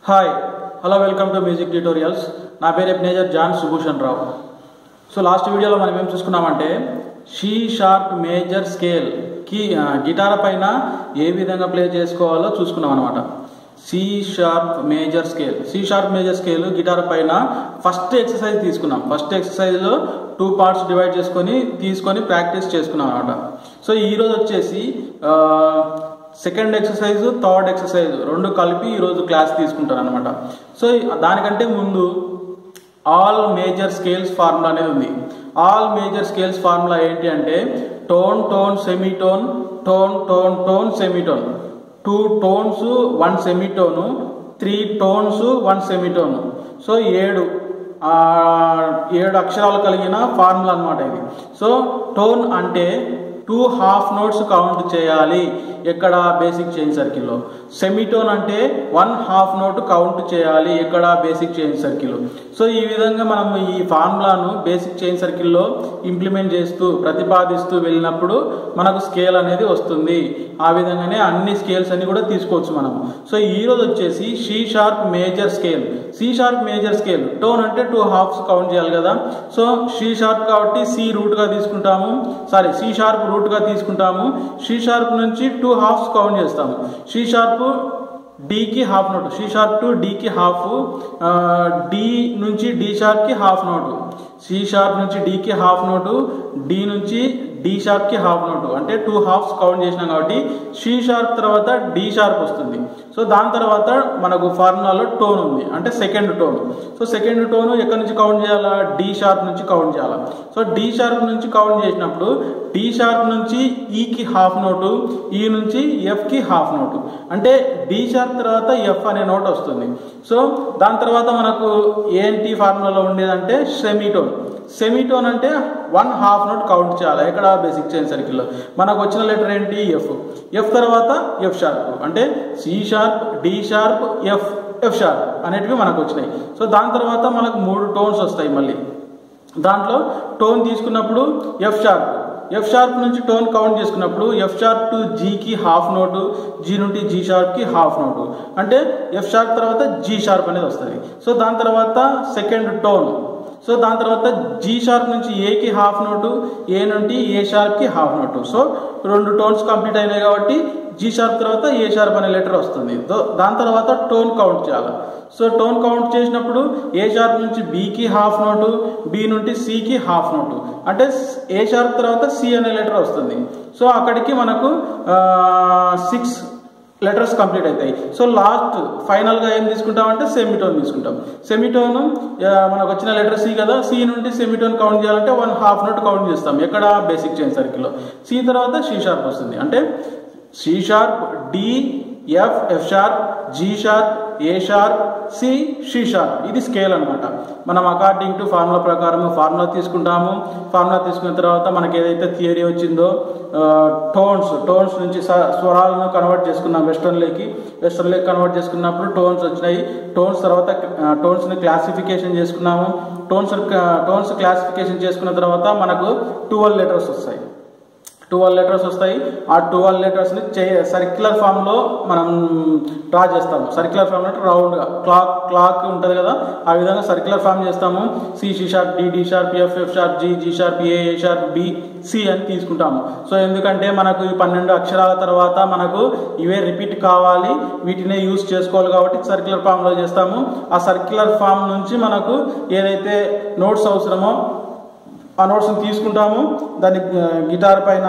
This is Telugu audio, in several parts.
hi hello welcome to music tutorials నా పేరు Ebenezer John Subhushan Rao so last వీడియోలో మనం ఏం చూసుకున్నామంటే షీ షార్ప్ మేజర్ స్కేల్ కి గిటార్ పైన ఏ విధంగా ప్లే చేసుకోవాలో చూసుకున్నాం అనమాట C sharp major scale C sharp major scale guitar పైన ఫస్ట్ ఎక్సర్సైజ్ తీసుకున్నాం ఫస్ట్ ఎక్సర్సైజ్లో టూ పార్ట్స్ డివైడ్ చేసుకొని తీసుకొని ప్రాక్టీస్ చేసుకున్నాం అనమాట సో ఈరోజు వచ్చేసి సెకండ్ ఎక్సర్సైజ్ థర్డ్ ఎక్సర్సైజ్ రెండు కలిపి ఈరోజు క్లాస్ తీసుకుంటాను అనమాట సో దానికంటే ముందు ఆల్ మేజర్ స్కేల్స్ ఫార్ములా అనేది ఉంది ఆల్ మేజర్ స్కేల్స్ ఫార్ములా ఏంటి అంటే tone tone semitone tone tone tone semitone two tones one semitone three tones one semitone so ఏడు ఏడు అక్షరాలు కలిగిన ఫార్ములా అనమాట ఇది సో టోన్ అంటే టూ హాఫ్ నోట్స్ కౌంట్ చేయాలి ఎక్కడ బేసిక్ చైన్ సర్కిల్లో సెమీటోన్ అంటే వన్ హాఫ్ నోట్ కౌంట్ చేయాలి ఎక్కడ బేసిక్ చైన్ సర్కిల్ సో ఈ విధంగా మనం ఈ ఫార్ములాను బేసిక్ చైన్ సర్కిల్లో ఇంప్లిమెంట్ చేస్తూ ప్రతిపాదిస్తూ వెళ్ళినప్పుడు మనకు స్కేల్ అనేది వస్తుంది ఆ విధంగానే అన్ని స్కేల్స్ అన్ని కూడా తీసుకోవచ్చు మనం సో ఈ రోజు వచ్చేసి C sharp major scale C sharp major scale tone అంటే టూ హాఫ్స్ కౌంట్ చేయాలి కదా సో సి షార్ప్ కాబట్టి సి రూట్గా తీసుకుంటాము సారీ సి షార్ప్ రూట్గా తీసుకుంటాము సి షార్ప్ నుంచి టూ హాఫ్స్ కౌంట్ చేస్తాము సి షార్ప్ డీకి half note C sharp to డీకి హాఫ్ డి నుంచి డి షార్ప్కి హాఫ్ నోటు సి షార్ప్ నుంచి డీకి హాఫ్ నోటు డి నుంచి డి షార్ప్కి హాఫ్ నోటు అంటే టూ హాఫ్స్ కౌంట్ చేసినాం కాబట్టి సి షార్ప్ తర్వాత డి షార్ప్ వస్తుంది సో దాని తర్వాత మనకు ఫార్ములాలో టోన్ ఉంది అంటే second tone so second tone ఎక్కడి నుంచి కౌంట్ చేయాలా డి షార్ప్ నుంచి కౌంట్ చేయాలా సో డి షార్ప్ నుంచి కౌంట్ చేసినప్పుడు డి షార్ప్ నుంచి ఈకి హాఫ్ నోటు ఈ నుంచి ఎఫ్కి హాఫ్ నోటు అంటే డి షార్ప్ తర్వాత ఎఫ్ అనే నోట్ వస్తుంది సో దాని తర్వాత మనకు ఏంటి ఫార్ములాలో ఉండేదంటే సెమీటోన్ సెమీటోన్ అంటే వన్ హాఫ్ నోట్ కౌంట్ చేయాలి ఎక్కడ బేసిక్ చైన్ సర్కిల్లో మనకు వచ్చిన లెటర్ ఏంటి ఎఫ్ ఎఫ్ తర్వాత ఎఫ్ షార్ప్ అంటే C sharp D sharp F F sharp అనేటివి మనకు వచ్చినాయి సో దాని తర్వాత మనకు మూడు టోన్స్ వస్తాయి మళ్ళీ దాంట్లో టోన్ తీసుకున్నప్పుడు ఎఫ్ షార్ప్ ఎఫ్ షార్ప్ నుంచి టోన్ కౌంట్ చేసుకున్నప్పుడు ఎఫ్ షార్ప్ టు జీకి హాఫ్ నోటు జీ నుండి జీ షార్ప్కి హాఫ్ నోటు అంటే ఎఫ్ షార్ప్ తర్వాత జీ షార్ప్ అనేది వస్తుంది సో దాని తర్వాత సెకండ్ టోన్ సో దాని తర్వాత జీ షార్ప్ నుంచి ఏకి హాఫ్ నోటు ఏ నుండి ఏ షార్ప్కి హాఫ్ నోటు సో రెండు టోన్స్ కంప్లీట్ అయినాయి కాబట్టి జీ షార్ప్ తర్వాత ఏ షార్ప్ అనే లెటర్ వస్తుంది దాని తర్వాత టోన్ కౌంట్ చేయాలి సో టోన్ కౌంట్ చేసినప్పుడు ఏ షార్ప్ నుంచి బీకి హాఫ్ నోటు బి నుండి సికి హాఫ్ నోటు అంటే ఏ షార్ప్ తర్వాత సి అనే లెటర్ వస్తుంది సో అక్కడికి మనకు సిక్స్ లెటర్స్ కంప్లీట్ అవుతాయి సో లాస్ట్ ఫైనల్గా ఏం తీసుకుంటామంటే సెమిటోన్ తీసుకుంటాం సెమిటోన్ మనకు వచ్చిన లెటర్ సి కదా సి నుండి సెమిటోన్ కౌంట్ చేయాలంటే వన్ హాఫ్ నోట్ కౌంట్ చేస్తాం ఎక్కడ బేసిక్ చైన్ సర్కిల్లో సి తర్వాత సి షార్ప్ వస్తుంది అంటే C sharp D F F sharp G sharp A sharp C C sharp ఇది స్కేల్ అనమాట మనం అకార్డింగ్ టు ఫార్ములా ప్రకారం ఫార్ములా తీసుకుంటాము ఫార్ములా తీసుకున్న తర్వాత మనకి ఏదైతే థియరీ వచ్చిందో టోన్స్ టోన్స్ నుంచి స్వరాలను కన్వర్ట్ చేసుకున్నాం వెస్టర్న్లోకి వెస్టర్న్లోకి కన్వర్ట్ చేసుకున్నప్పుడు టోన్స్ వచ్చినాయి టోన్స్ తర్వాత టోన్స్ని క్లాసిఫికేషన్ చేసుకున్నాము టోన్స్ టోన్స్ క్లాసిఫికేషన్ చేసుకున్న తర్వాత మనకు ట్వెల్వ్ లెటర్స్ వస్తాయి ట్వెల్వ్ లెటర్స్ వస్తాయి ఆ ట్వెల్వ్ లెటర్స్ని చే సర్క్యులర్ ఫామ్లో మనం డ్రా చేస్తాము సర్క్యులర్ ఫామ్ అంటే రౌండ్గా క్లాక్ క్లాక్ ఉంటుంది కదా ఆ విధంగా సర్క్యులర్ ఫామ్ చేస్తాము C C sharp D D sharp F F sharp G G sharp A A sharp B C అని తీసుకుంటాము సో ఎందుకంటే మనకు ఈ పన్నెండు అక్షరాల తర్వాత మనకు ఇవే రిపీట్ కావాలి వీటినే యూస్ చేసుకోవాలి కాబట్టి సర్క్యులర్ ఫామ్లో చేస్తాము ఆ సర్క్యులర్ ఫామ్ నుంచి మనకు ఏదైతే నోట్స్ అవసరమో ఆ నోట్స్ని తీసుకుంటాము దాన్ని గిటార్ పైన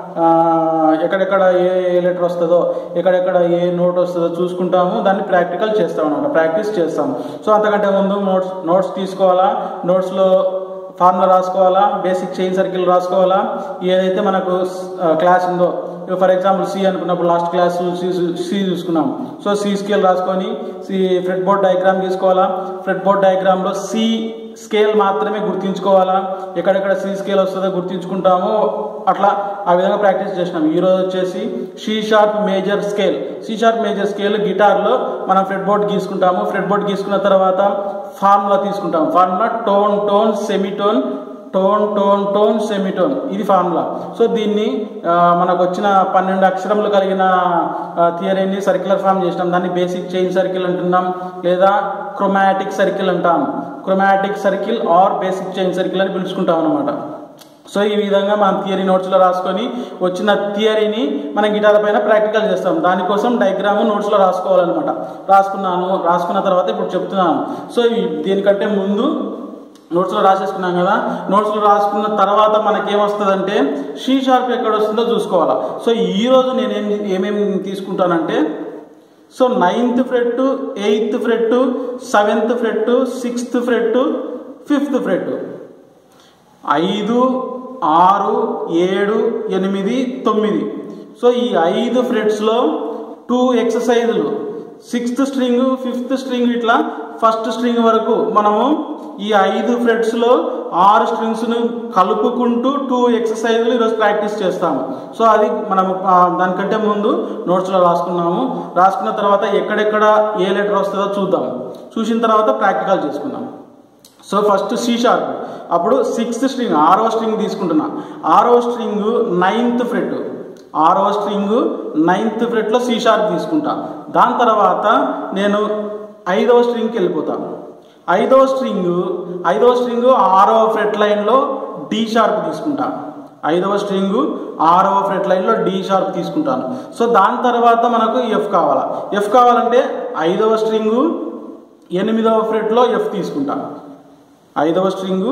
ఎక్కడెక్కడ ఏ ఏ లెటర్ వస్తుందో ఎక్కడెక్కడ ఏ నోట్ వస్తుందో చూసుకుంటాము దాన్ని ప్రాక్టికల్ చేస్తాం అనమాట ప్రాక్టీస్ చేస్తాము సో అంతకంటే ముందు నోట్స్ నోట్స్ తీసుకోవాలా నోట్స్లో ఫార్ములా రాసుకోవాలా బేసిక్ చైన్ సర్కిల్ రాసుకోవాలా ఏదైతే మనకు క్లాస్ ఉందో ఫర్ ఎగ్జాంపుల్ సి అనుకున్నప్పుడు లాస్ట్ క్లాస్ సి సి చూసుకున్నాం సో సి స్కేల్ రాసుకొని సి ఫ్రెడ్ బోర్డ్ డయాగ్రామ్ తీసుకోవాలా ఫ్రెడ్ బోర్డ్ డయాగ్రామ్లో సి స్కేల్ మాత్రమే గుర్తించుకోవాలా ఎక్కడెక్కడ సి స్కేల్ వస్తుందో గుర్తించుకుంటామో అట్లా ఆ విధంగా ప్రాక్టీస్ చేసినాం ఈరోజు వచ్చేసి C sharp major scale C sharp major scale గిటార్లో మనం ఫ్రెడ్ బోర్డ్ గీసుకుంటాము ఫ్రెడ్ బోర్డ్ గీసుకున్న తర్వాత ఫార్ములా తీసుకుంటాము formula tone tone semitone tone tone tone semitone ఇది ఫార్ములా సో దీన్ని ఆ, మనకు వచ్చిన పన్నెండు అక్షరములు కలిగిన థియరీని సర్క్యులర్ ఫామ్ చేసినాం దాన్ని బేసిక్ చైన్ సర్కిల్ అంటున్నాం లేదా క్రొమాటిక్ సర్కిల్ అంటాం chromatic circle or basic chain circle అని పిలుచుకుంటాం అనమాట సో ఈ విధంగా మనం థియరీ నోట్స్లో రాసుకొని వచ్చిన థియరీని మనం గిటార్ పైన ప్రాక్టికల్ చేస్తాం దానికోసం డయాగ్రామ్ నోట్స్లో రాసుకోవాలన్నమాట రాసుకున్నాను రాసుకున్న తర్వాత ఇప్పుడు చెప్తున్నాను సో ఈ- దీనికంటే ముందు నోట్స్లో రాసేసుకున్నాం కదా నోట్స్లో రాసుకున్న తర్వాత మనకేమొస్తుందంటే షీ షార్ప్ ఎక్కడ వస్తుందో చూసుకోవాలా సో ఈ రోజు నేనేం ఏమేమి తీసుకుంటానంటే so ninth fret eighth fret seventh fret sixth fret fifth fret ఐదు ఆరు ఏడు ఎనిమిది తొమ్మిది సో ఈ ఐదు ఫ్రెట్స్లో టూ ఎక్సర్సైజులు సిక్స్త్ స్ట్రింగ్ ఫిఫ్త్ స్ట్రింగ్ ఇట్లా ఫస్ట్ స్ట్రింగ్ వరకు మనము ఈ ఐదు ఫ్రెట్స్లో ఆరు స్ట్రింగ్స్ను కలుపుకుంటూ టూ ఎక్సర్సైజులు ఈరోజు ప్రాక్టీస్ చేస్తాము సో అది మనం ఆ, దానికంటే ముందు నోట్స్లో రాసుకున్నాము రాసుకున్న తర్వాత ఎక్కడెక్కడ ఏ లెటర్ వస్తుందో చూద్దాం చూసిన తర్వాత ప్రాక్టికల్ చేసుకుందాం సో ఫస్ట్ సి షార్ప్ అప్పుడు సిక్స్త్ స్ట్రింగ్ ఆరో స్ట్రింగ్ తీసుకుంటున్నా ఆరో స్ట్రింగ్ నైన్త్ ఫ్రెట్ ఆరో స్ట్రింగ్ నైన్త్ ఫ్రెట్లో సి షార్ప్ తీసుకుంటా దాని తర్వాత నేను ఐదవ స్ట్రింగ్కి వెళ్ళిపోతాను ఐదవ స్ట్రింగ్ ఐదవ స్ట్రింగ్ ఆరవ ఫ్రెట్ లైన్లో డి షార్ప్ తీసుకుంటా ఐదవ స్ట్రింగ్ ఆరవ ఫ్రెట్ లైన్లో డి షార్ప్ తీసుకుంటాను సో దాని తర్వాత మనకు ఎఫ్ కావాలా ఎఫ్ కావాలంటే ఐదవ స్ట్రింగు ఎనిమిదవ ఫ్రెట్లో ఎఫ్ తీసుకుంటాను ఐదవ స్ట్రింగు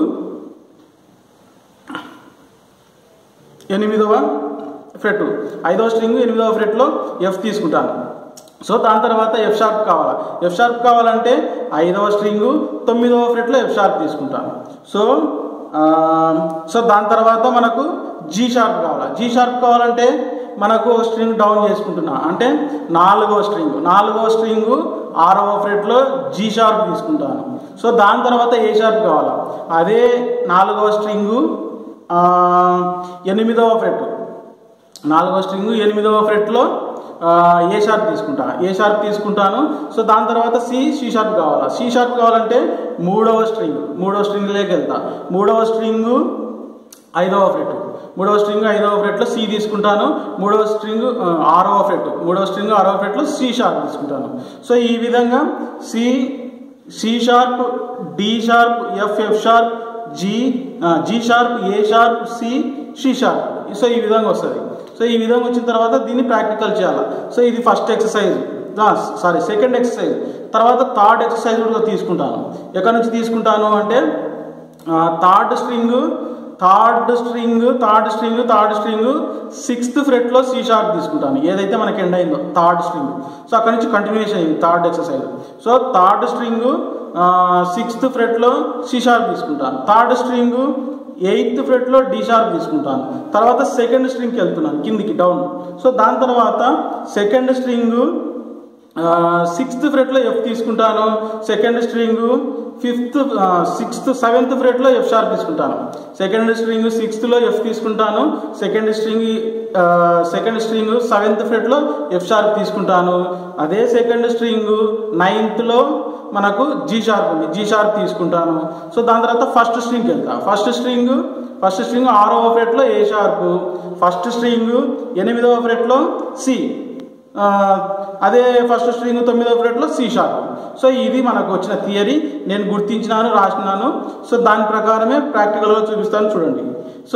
ఎనిమిదవ ఫ్రెట్ ఐదవ స్ట్రింగ్ ఎనిమిదవ ఫ్రెట్లో ఎఫ్ తీసుకుంటాను సో దాని తర్వాత ఎఫ్ షార్ప్ కావాలా ఎఫ్ షార్ప్ కావాలంటే ఐదవ స్ట్రింగు తొమ్మిదవ ఫ్రెట్లో ఎఫ్ షార్ప్ తీసుకుంటాను సో ఆ, సో దాని తర్వాత మనకు జీ షార్ప్ కావాలా జీ షార్ప్ కావాలంటే మనకు ఒక స్ట్రింగ్ డౌన్ చేసుకుంటున్నా అంటే నాలుగవ స్ట్రింగ్ నాలుగవ స్ట్రింగ్ ఆరవ ఫ్రెట్లో జీ షార్ప్ తీసుకుంటాను సో దాని తర్వాత ఏ షార్ప్ కావాలా అదే నాలుగవ స్ట్రింగు ఆ, ఎనిమిదవ ఫ్రెట్ నాలుగవ స్ట్రింగ్ ఎనిమిదవ ఫ్రెట్లో ఆ, ఏ షార్ప్ తీసుకుంటా ఏ షార్ప్ తీసుకుంటాను సో దాని తర్వాత సి సి షార్ప్ కావాలా సి షార్ప్ కావాలంటే మూడవ స్ట్రింగ్ మూడవ స్ట్రింగ్లోకి వెళ్తా మూడవ స్ట్రింగు ఐదవ ఫ్రెట్ మూడవ స్ట్రింగ్ ఐదవ ఫ్రెట్లో సి తీసుకుంటాను మూడవ స్ట్రింగ్ ఆ, ఆరవ ఫ్రెట్ మూడవ స్ట్రింగ్ ఆరవ ఫ్రెట్లో సి షార్ప్ తీసుకుంటాను సో ఈ విధంగా C C sharp D sharp F F sharp G G sharp A sharp C C sharp so ఈ విధంగా వస్తుంది సో ఈ విధంగా వచ్చిన తర్వాత దీన్ని ప్రాక్టికల్ చేయాలి సో ఇది first exercise sorry second exercise తర్వాత థర్డ్ ఎక్సర్సైజ్ కూడా తీసుకుంటాను ఎక్కడి నుంచి తీసుకుంటాను అంటే third string third string third string third string sixth ఫ్రెట్లో సి షార్ప్ తీసుకుంటాను ఏదైతే మనకి ఎండ్ అయిందో థర్డ్ స్ట్రింగ్ సో అక్కడ నుంచి కంటిన్యూషన్ అయింది third exercise so third string sixth ఫ్రెట్లో సి షార్ప్ తీసుకుంటాను థర్డ్ స్ట్రింగ్ ఎయిత్ ఫ్రెట్లో డి షార్ప్ తీసుకుంటాను తర్వాత సెకండ్ స్ట్రింగ్కి వెళ్తున్నాను కిందికి డౌన్ సో దాని తర్వాత సెకండ్ స్ట్రింగ్ సిక్స్త్ ఫ్రెట్లో ఎఫ్ తీసుకుంటాను second string fifth sixth seventh ఫ్రెట్లో ఎఫ్ షార్ప్ తీసుకుంటాను సెకండ్ స్ట్రింగ్ సిక్స్త్లో ఎఫ్ తీసుకుంటాను second string second string seventh ఫ్రెట్లో ఎఫ్ షార్ప్ తీసుకుంటాను అదే సెకండ్ స్ట్రింగ్ నైన్త్లో మనకు జీ షార్ప్ ఉంది జీ షార్ప్ తీసుకుంటాను సో దాని తర్వాత ఫస్ట్ స్ట్రింగ్కి వెళ్తా ఫస్ట్ స్ట్రింగ్ ఫస్ట్ స్ట్రింగ్ ఆరవ ఫ్రెట్లో ఏ షార్ప్ ఫస్ట్ స్ట్రింగ్ ఎనిమిదవ ఫ్రెట్లో సి ఆ, అదే ఫస్ట్ స్ట్రింగ్ తొమ్మిదో ఫ్రెట్లో సి షార్ప్ సో ఇది మనకు వచ్చిన థియరీ నేను గుర్తించినాను రాసినాను సో దాని ప్రకారమే ప్రాక్టికల్గా చూపిస్తాను చూడండి సో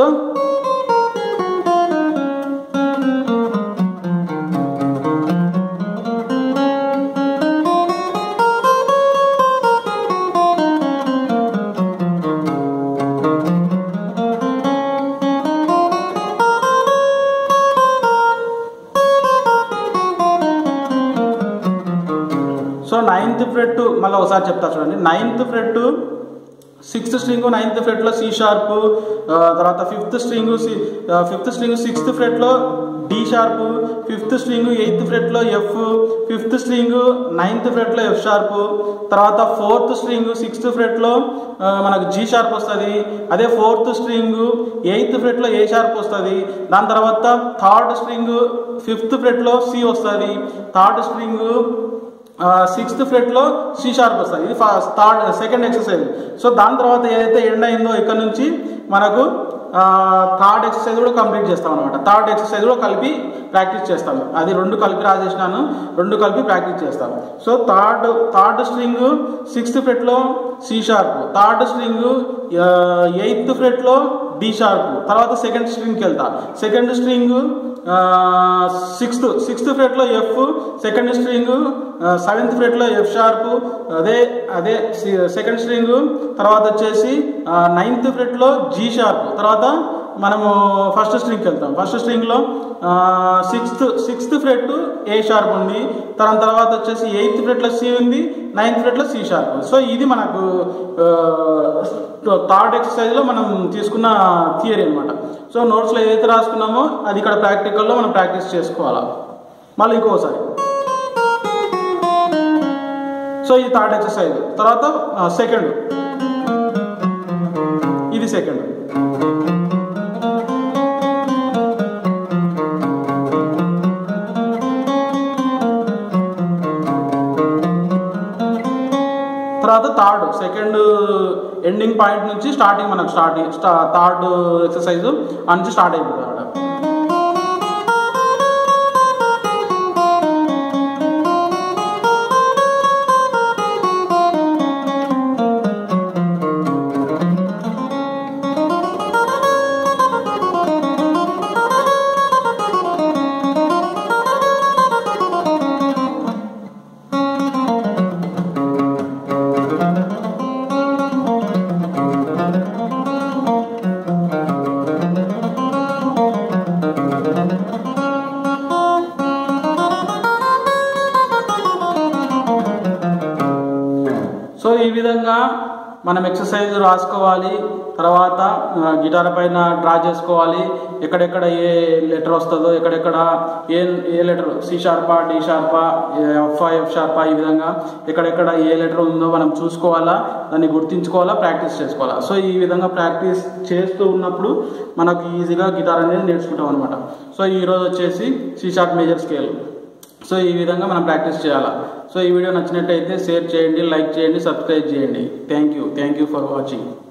సో నైన్త్ ఫ్రెట్ మళ్ళీ ఒకసారి చెప్తా చూడండి ninth fret sixth string ninth ఫ్రెట్లో సి షార్ప్ తర్వాత fifth string fifth string sixth ఫ్రెట్లో D sharp fifth string eighth ఫ్రెట్లో ఎఫ్ ఫిఫ్త్ స్ట్రింగ్ నైన్త్ ఫ్రెట్లో ఎఫ్ షార్ప్ తర్వాత ఫోర్త్ స్ట్రింగ్ సిక్స్త్ ఫ్రెట్లో మనకు జీ షార్ప్ వస్తుంది అదే ఫోర్త్ స్ట్రింగ్ ఎయిత్ ఫ్రెట్లో ఏ షార్ప్ వస్తుంది దాని తర్వాత థర్డ్ స్ట్రింగ్ ఫిఫ్త్ ఫ్రెట్లో సి వస్తుంది థర్డ్ స్ట్రింగ్ సిక్స్త్ ఫ్రెట్లో సి షార్ప్ వస్తుంది ఇది first third second exercise so దాని తర్వాత ఏదైతే ఎండ్ అయిందో ఇక్కడ నుంచి మనకు థర్డ్ ఎక్సర్సైజ్ కూడా కంప్లీట్ చేస్తాం అనమాట థర్డ్ ఎక్సర్సైజ్ కూడా కలిపి ప్రాక్టీస్ చేస్తాం అది రెండు కలిపి రాసేసినాను రెండు కలిపి ప్రాక్టీస్ చేస్తాం so third third string sixth ఫ్రెట్లో C sharp third string eighth ఫ్రెట్లో డి షార్ప్ తర్వాత సెకండ్ స్ట్రింగ్కి వెళ్తా సెకండ్ స్ట్రింగ్ సిక్స్త్ సిక్స్త్ ఫ్రెట్లో ఎఫ్ సెకండ్ స్ట్రింగ్ సెవెంత్ ఫ్రెట్లో ఎఫ్ షార్ప్ అదే అదే సెకండ్ స్ట్రింగ్ తర్వాత వచ్చేసి నైన్త్ ఫ్రెట్లో జీ షార్ప్ తర్వాత మనము ఫస్ట్ స్ట్రింగ్కి వెళ్తాం ఫస్ట్ స్ట్రింగ్లో sixth sixth fret A sharp ఉంది దాని తర్వాత వచ్చేసి ఎయిత్ ఫ్రెట్లో సి ఉంది నైన్త్ ఫ్రెట్లో సి షార్ప్ సో ఇది మనకు థర్డ్ ఎక్సర్సైజ్లో మనం తీసుకున్న థియరీ అనమాట సో నోట్స్లో ఏదైతే రాసుకున్నామో అది ఇక్కడ ప్రాక్టికల్లో మనం ప్రాక్టీస్ చేసుకోవాలా మళ్ళీ ఇంకోసారి సో ఇది థర్డ్ ఎక్సర్సైజ్ తర్వాత సెకండ్ ఇది సెకండ్ తర్వాత థర్డ్ సెకండ్ ఎండింగ్ పాయింట్ నుంచి స్టార్టింగ్ మనకు స్టార్టింగ్ థర్డ్ ఎక్సర్సైజ్ ఆ నుంచి స్టార్ట్ అయిపోతుంది అన్నమాట సో ఈ విధంగా మనం ఎక్సర్సైజ్ రాసుకోవాలి తర్వాత ఆ, గిటార్ పైన డ్రా చేసుకోవాలి ఎక్కడెక్కడ ఏ లెటర్ వస్తుందో ఎక్కడెక్కడ ఏ ఏ లెటర్ సి షార్పా డి షార్పా ఎఫ్ ఎఫ్ షార్పా ఈ విధంగా ఎక్కడెక్కడ ఏ లెటర్ ఉందో మనం చూసుకోవాలా దాన్ని గుర్తించుకోవాలా ప్రాక్టీస్ చేసుకోవాలా సో ఈ విధంగా ప్రాక్టీస్ చేస్తూ ఉన్నప్పుడు మనకు ఈజీగా గిటార్ అనేది నేర్చుకుంటాం అనమాట సో ఈరోజు వచ్చేసి C sharp major scale so ఈ విధంగా మనం ప్రాక్టీస్ చేయాలా సో ఈ వీడియో నచ్చినట్టయితే షేర్ చేయండి లైక్ చేయండి సబ్స్క్రైబ్ చేయండి thank you thank you for watching